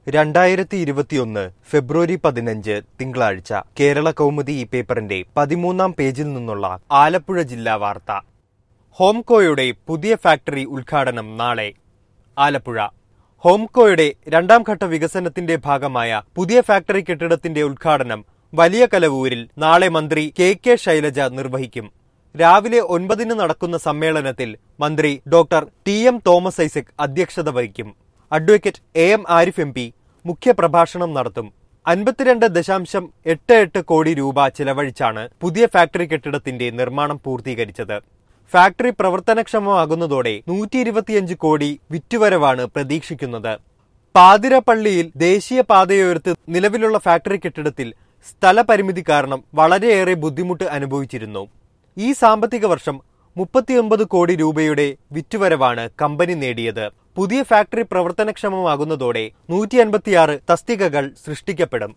രണ്ടായിരത്തി ഇരുപത്തിയൊന്ന് ഫെബ്രുവരി പതിനഞ്ച് തിങ്കളാഴ്ച കേരള കൗമുദി ഈ പേപ്പറിന്റെ പതിമൂന്നാം പേജിൽ നിന്നുള്ള ആലപ്പുഴ ജില്ലാ വാർത്ത ഹോംകോയുടെ പുതിയ ഫാക്ടറി ഉദ്ഘാടനം നാളെ ആലപ്പുഴ ഹോംകോയുടെ രണ്ടാം ഘട്ട വികസനത്തിന്റെ ഭാഗമായ പുതിയ ഫാക്ടറി കെട്ടിടത്തിന്റെ ഉദ്ഘാടനം വലിയ കലവൂരിൽ നാളെ മന്ത്രി കെ കെ ശൈലജ നിർവഹിക്കും രാവിലെ ഒൻപതിന് നടക്കുന്ന സമ്മേളനത്തിൽ മന്ത്രി doctor T M Thomas Isaac അധ്യക്ഷത വഹിക്കും advocate A M Arif M P മുഖ്യപ്രഭാഷണം നടത്തും അൻപത്തിരണ്ട് ദശാംശം എട്ട് എട്ട് കോടി രൂപ ചിലവഴിച്ചാണ് പുതിയ ഫാക്ടറി കെട്ടിടത്തിന്റെ നിർമ്മാണം പൂർത്തീകരിച്ചത് ഫാക്ടറി പ്രവർത്തനക്ഷമമാകുന്നതോടെ നൂറ്റി ഇരുപത്തിയഞ്ച് കോടി വിറ്റുവരവാണ് പ്രതീക്ഷിക്കുന്നത് പാതിരപ്പള്ളിയിൽ ദേശീയ പാതയോരത്ത് നിലവിലുള്ള ഫാക്ടറി കെട്ടിടത്തിൽ സ്ഥലപരിമിതി കാരണം വളരെയേറെ ബുദ്ധിമുട്ട് അനുഭവിച്ചിരുന്നു ഈ സാമ്പത്തിക വർഷം മുപ്പത്തിയൊമ്പത് കോടി രൂപയുടെ വിറ്റുവരവാണ് കമ്പനി നേടിയത് പുതിയ ഫാക്ടറി പ്രവർത്തനക്ഷമമാകുന്നതോടെ നൂറ്റി അൻപത്തിയാറ് തസ്തികകൾ സൃഷ്ടിക്കപ്പെടും